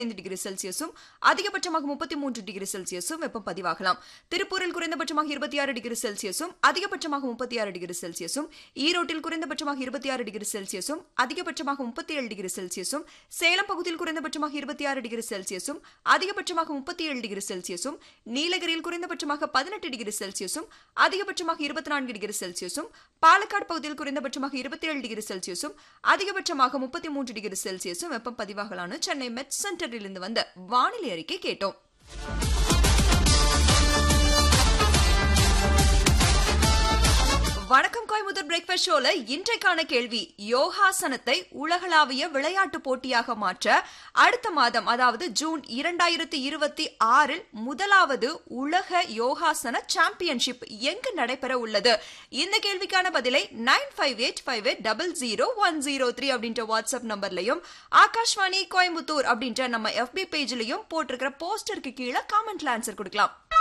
ஐந்து டிகிரி செல்சியஸும் அதிகபட்சமாக முப்பத்தி மூன்று டிகிரி செல்சியஸும் வெப்பம் பதிவாகலாம் திருப்பூரில் குறைந்தபட்சமாக இருபத்தி ஆறு டிகிரி செல்சியஸும் அதிகபட்சமாக முப்பத்தி ஆறு டிகிரி செல்சியஸும் ஈரோட்டில் குறைந்தபட்சமாக இருபத்தி ஆறு டிகிரி செல்சியஸும் அதிகபட்சமாக முப்பத்தி ஏழு டிகிரி செல்சியஸும் சேலம் பகுதியில் குறைந்தபட்சமாக இருபத்தி ஆறு டிகிரி செல்சியஸும் அதிகபட்சமாக முப்பத்தி ஏழு டிகிரி செல்சியஸும் நீலகிரியில் குறைந்தபட்சமாக பதினெட்டு டிகிரி செல்சியஸும் அதிகபட்சமாக இருபத்தி நான்கு டிகிரி செல்சியஸும் பாலக்காடு பகுதியில் குறைந்தபட்சமாக இருபத்தி ஏழு டிகிரி செல்சியஸும் அதிகபட்சமாக முப்பத்தி மூன்று டிகிரி செல்சியஸும் வெப்பம் பதிவாகலான்னு சென்னை மெட் சென்டரிலிருந்து வந்த வானிலை அறிக்கை கேட்டோம் வணக்கம் கோயமுதல் பிரேக்ஃபாஸ்ட் ஷோல இன்றைக்கான கேள்வி யோகாசனத்தை உலகளாவிய விளையாட்டு போட்டியாக மாற்ற அடுத்த மாதம் அதாவது ஜூன் இரண்டாயிரத்தி இருபத்தி ஆறில் முதலாவது உலக யோகாசன சாம்பியன்ஷிப் எங்கு நடைபெற உள்ளது இந்த கேள்விக்கான பதிலை nine five eight five eight double zero one zero three அப்படின்ற வாட்ஸ்அப் நம்பர்லையும் ஆகாஷ்வாணி கோயம்புத்தூர் அப்படின்ற நம்ம எஃபி பேஜ்லயும் போட்டிருக்கிற போஸ்டருக்கு கீழே காமெண்ட்ல ஆன்சர் கொடுக்கலாம்